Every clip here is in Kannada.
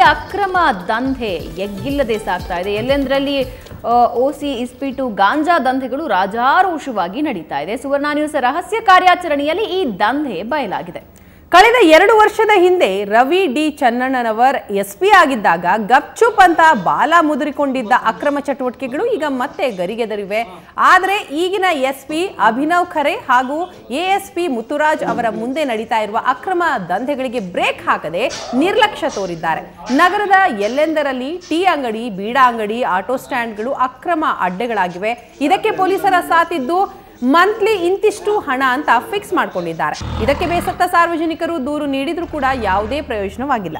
ಅಕ್ರಮ ದಂಧೆ ಎಗ್ಗಿಲ್ಲದೆ ಸಾಗ್ತಾ ಇದೆ ಎಲ್ಲೆಂದರಲ್ಲಿ ಓಸಿ ಇಸ್ಪೀಟು ಗಾಂಜಾ ದಂಧೆಗಳು ರಾಜಾರೋಷವಾಗಿ ನಡೀತಾ ಇದೆ ಸುವರ್ಣ ನ್ಯೂಸ್ ರಹಸ್ಯ ಕಾರ್ಯಾಚರಣೆಯಲ್ಲಿ ಈ ದಂಧೆ ಬಯಲಾಗಿದೆ ಕಳೆದ ಎರಡು ವರ್ಷದ ಹಿಂದೆ Ravi D Channannavar S P ಆಗಿದ್ದಾಗ ಗಪ್ಚುಪ್ ಅಂತ ಬಾಲ ಮುದುರಿಕೊಂಡಿದ್ದ ಅಕ್ರಮ ಚಟುವಟಿಕೆಗಳು ಈಗ ಮತ್ತೆ ಗರಿಗೆದರಿವೆ ಆದರೆ ಈಗಿನ ಎಸ್ ಪಿ ಅಭಿನವ್ ಖರೆ ಹಾಗೂ ಎಎಸ್ ಪಿ ಮುತ್ತುರಾಜ್ ಅವರ ಮುಂದೆ ನಡೀತಾ ಇರುವ ಅಕ್ರಮ ದಂಧೆಗಳಿಗೆ ಬ್ರೇಕ್ ಹಾಕದೆ ನಿರ್ಲಕ್ಷ್ಯ ತೋರಿದ್ದಾರೆ ನಗರದ ಎಲ್ಲೆಂದರಲ್ಲಿ ಟೀ ಅಂಗಡಿ ಬೀಡಾ ಅಂಗಡಿ ಆಟೋ ಸ್ಟ್ಯಾಂಡ್ಗಳು ಅಕ್ರಮ ಅಡ್ಡೆಗಳಾಗಿವೆ ಇದಕ್ಕೆ ಪೊಲೀಸರ ಸಾತಿದ್ದು ಮಂತ್ಲಿ ಇಂತಿಷ್ಟು ಹಣ ಅಂತ ಫಿಕ್ಸ್ ಮಾಡ್ಕೊಂಡಿದ್ದಾರೆ ಇದಕ್ಕೆ ಬೇಸತ್ತ ಸಾರ್ವಜನಿಕರು ದೂರು ನೀಡಿದ್ರೂ ಕೂಡ ಯಾವುದೇ ಪ್ರಯೋಜನವಾಗಿಲ್ಲ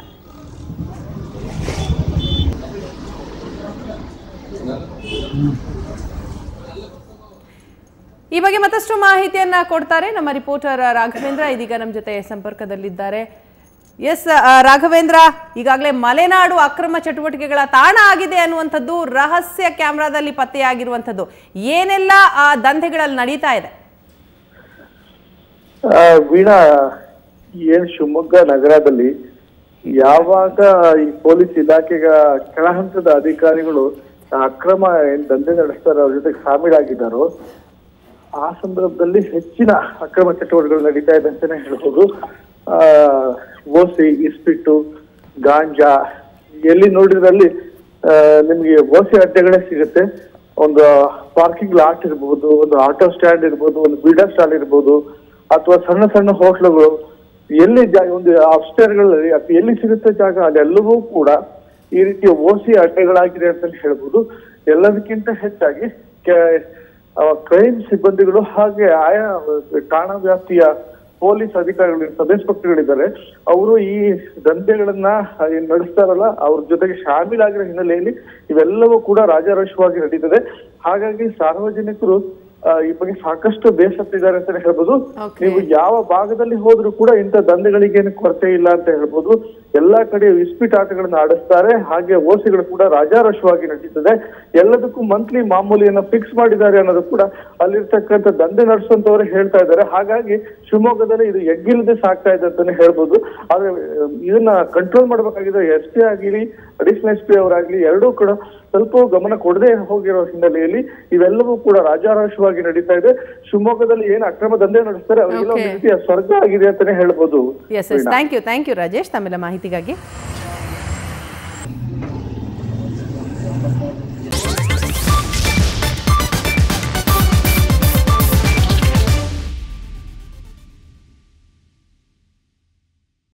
ಈ ಬಗ್ಗೆ ಮತ್ತಷ್ಟು ಮಾಹಿತಿಯನ್ನ ಕೊಡ್ತಾರೆ ನಮ್ಮ ರಿಪೋರ್ಟರ್ ರಾಘವೇಂದ್ರ ಇದೀಗ ನಮ್ಮ ಜೊತೆ ಸಂಪರ್ಕದಲ್ಲಿದ್ದಾರೆ ಎಸ್ ರಾಘವೇಂದ್ರ ಈಗಾಗಲೇ ಮಲೆನಾಡು ಅಕ್ರಮ ಚಟುವಟಿಕೆಗಳ ತಾಣ ಆಗಿದೆ ಅನ್ನುವಂಥದ್ದು ರಹಸ್ಯ ಕ್ಯಾಮ್ರಾದಲ್ಲಿ ಪತ್ತೆಯಾಗಿರುವಂಥದ್ದು ಏನೆಲ್ಲ ಆ ದಂಧೆಗಳಲ್ಲಿ ನಡೀತಾ ಇದೆ ಆ, ವೀಣಾ ಏನ್ ಶಿವಮೊಗ್ಗ ನಗರದಲ್ಲಿ ಯಾವಾಗ ಈ ಪೊಲೀಸ್ ಇಲಾಖೆಗ ಕೆಳಹಂತದ ಅಧಿಕಾರಿಗಳು ಅಕ್ರಮ ಏನ್ ದಂಧೆ ನಡೆಸ್ತಾರೆ ಅವ್ರ ಜೊತೆಗೆ ಶಾಮೀಲಾಗಿದ್ದಾರೋ ಆ ಸಂದರ್ಭದಲ್ಲಿ ಹೆಚ್ಚಿನ ಅಕ್ರಮ ಚಟುವಟಿಕೆಗಳು ನಡೀತಾ ಇದೆ ಅಂತಾನೆ ಹೇಳ್ಬೋದು ಆ ಓಸಿ ಇಸ್ಪಿಟ್ಟು ಗಾಂಜಾ ಎಲ್ಲಿ ನೋಡಿದ್ರಲ್ಲಿ ಆ, ನಿಮ್ಗೆ ಓಸಿ ಅಡ್ಡೆಗಳೇ ಸಿಗುತ್ತೆ ಒಂದು ಪಾರ್ಕಿಂಗ್ ಲಾಟ್ ಇರ್ಬೋದು ಒಂದು ಆಟೋ ಸ್ಟ್ಯಾಂಡ್ ಇರ್ಬೋದು ಒಂದು ಬೀಡಾ ಸ್ಟಾಲ್ ಇರ್ಬೋದು ಅಥವಾ ಸಣ್ಣ ಸಣ್ಣ ಹೋಟ್ಲುಗಳು ಎಲ್ಲಿ ಜಾಗ ಒಂದು ಅಪ್ಸ್ಟೇರ್ಗಳಲ್ಲಿ ಅಥವಾ ಎಲ್ಲಿ ಸಿಗುತ್ತೆ ಜಾಗ ಅದೆಲ್ಲವೂ ಕೂಡ ಈ ರೀತಿಯ ಓಸಿ ಅಡ್ಡೆಗಳಾಗಿದೆ ಅಂತ ಹೇಳ್ಬೋದು ಎಲ್ಲದಕ್ಕಿಂತ ಹೆಚ್ಚಾಗಿ ಕ್ರೈಮ್ ಸಿಬ್ಬಂದಿಗಳು ಹಾಗೆ ಆಯಾ ಠಾಣಾ ವ್ಯಾಪ್ತಿಯ ಪೊಲೀಸ್ ಅಧಿಕಾರಿಗಳು ಸಬ್ ಇನ್ಸ್ಪೆಕ್ಟರ್ಗಳಿದ್ದಾರೆ ಅವರು ಈ ದಂಧೆಗಳನ್ನ ಏನ್ ನಡೆಸ್ತಾರಲ್ಲ ಅವ್ರ ಜೊತೆಗೆ ಶಾಮೀಲಾಗಿರೋ ಹಿನ್ನೆಲೆಯಲ್ಲಿ ಇವೆಲ್ಲವೂ ಕೂಡ ರಾಜಾರೋಷವಾಗಿ ನಡೀತದೆ ಹಾಗಾಗಿ ಸಾರ್ವಜನಿಕರು ಆ, ಈ ಬಗ್ಗೆ ಸಾಕಷ್ಟು ಬೇಸತ್ತಿದ್ದಾರೆ ಅಂತಾನೆ ಹೇಳ್ಬೋದು Okay. ನೀವು ಯಾವ ಭಾಗದಲ್ಲಿ ಹೋದ್ರೂ ಕೂಡ ಇಂಥ ದಂಧೆಗಳಿಗೇನು ಕೊರತೆ ಇಲ್ಲ ಅಂತ ಹೇಳ್ಬೋದು ಎಲ್ಲಾ ಕಡೆ ಇಸ್ಪಿಟ್ ಆಟಗಳನ್ನ ಆಡಿಸ್ತಾರೆ ಹಾಗೆ ಓಸಿಗಳು ಕೂಡ ರಾಜಾರೋಷವಾಗಿ ನಡೀತದೆ ಎಲ್ಲದಕ್ಕೂ ಮಂತ್ಲಿ ಮಾಮೂಲಿಯನ್ನ ಫಿಕ್ಸ್ ಮಾಡಿದ್ದಾರೆ ಅನ್ನೋದು ಕೂಡ ಅಲ್ಲಿರ್ತಕ್ಕಂಥ ದಂಧೆ ನಡೆಸುವಂತವ್ರು ಹೇಳ್ತಾ ಇದ್ದಾರೆ ಹಾಗಾಗಿ ಶಿವಮೊಗ್ಗದಲ್ಲಿ ಇದು ಎಗ್ಗಿಲ್ಲದೆ ಸಾಕ್ತಾ ಇದೆ ಅಂತಾನೆ ಹೇಳ್ಬೋದು ಆದ್ರೆ ಆ, ಇದನ್ನ ಕಂಟ್ರೋಲ್ ಮಾಡ್ಬೇಕಾಗಿದೆ ಎಸ್ ಪಿ ಆಗಿರ್ಲಿ ಅಡಿಷನಲ್ ಎಸ್ ಪಿ ಅವರಾಗ್ಲಿ ಎರಡೂ ಕೂಡ ಸ್ವಲ್ಪ ಗಮನ ಕೊಡದೆ ಹೋಗಿರೋ ಹಿನ್ನೆಲೆಯಲ್ಲಿ ಇವೆಲ್ಲವೂ ಕೂಡ ರಾಜಾರೋಷವಾಗಿ ನಡೀತಾ ಇದೆ ಶಿವಮೊಗ್ಗದಲ್ಲಿ ಏನು ಅಕ್ರಮ ದಂಧೆ ನಡೆಸ್ತಾರೆ ಅವರಿಗೆಲ್ಲ ಒಂದು Okay. ರೀತಿಯ ಸ್ವರ್ಗ ಆಗಿದೆ ಅಂತಾನೆ ಹೇಳ್ಬೋದು yes yes thank you thank you Rajesh ತಮ್ಮೆಲ್ಲ ಮಾಹಿತಿಗಾಗಿ